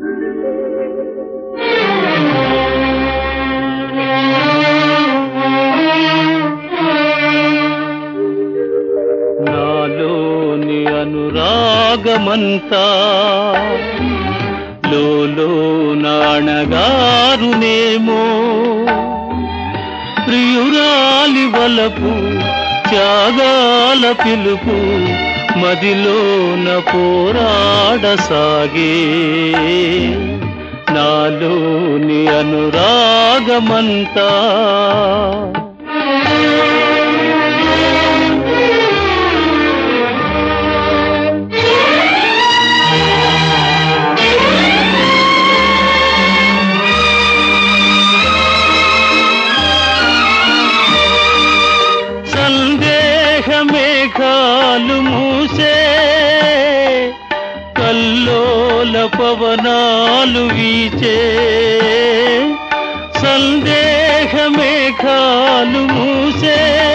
నాలోని అనురాగమంతా లోలో నాణగారునేమో ప్రియురాలి వలపు త్యాగాల పిలుపు మదిలోన పోరాడసాగే నాలోని అనురాగమంతా సందేహ మేఘాలు మూసే కల్లోల పవనాలు వీచే సందేహ మేఘాలు మూసే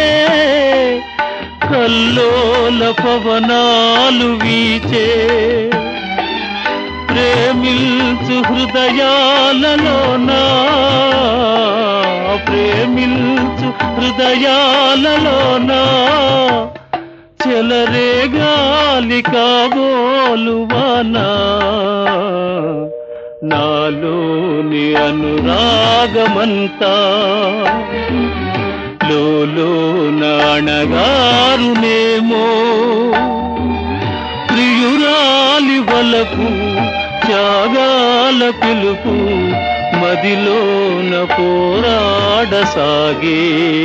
కల్లోల పవనాలు వీచే ప్రేమిల్చు హృదయాలలోనా ప్రేమిల్చు హృదయాలలోనా చెలరే గాలి కాబోలువానా నాలోని అనురాగమంతా లోలో నాణగారునేమో ప్రియురాలి వలపు త్యాగాల పిలుపు మదిలోన పోరాడసాగే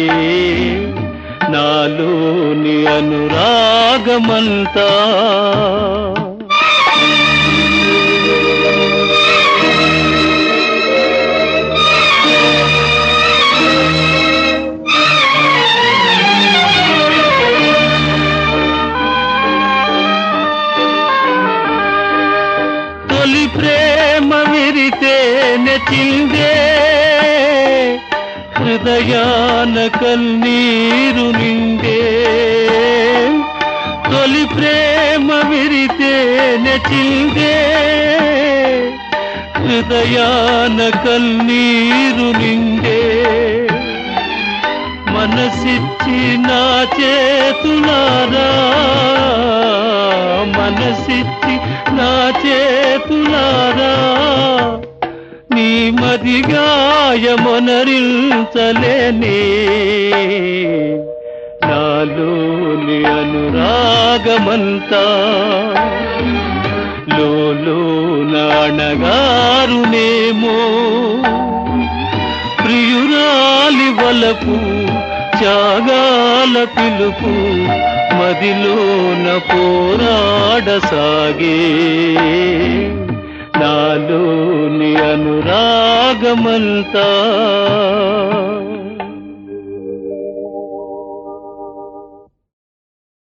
నాలోని అనురాగమంతా తొలి ప్రేమ విరితే నెచిందే హృదయాన కన్నీరు నిండే తొలి ప్రేమ విరితే నెచిందే హృదయాన కన్నీరు నిండే మనసిచ్చి నా చేతులారా మనసిచ్చి నా చేతులారా నీ మదిగాయమొనరించలేనే నాలోని అనురాగమంతా లోలో నాణగారునేమో ప్రియురాలి వలపు త్యాగాల పిలుపు మదిలోన పోరాడసాగే నాలోని అనురాగమంతా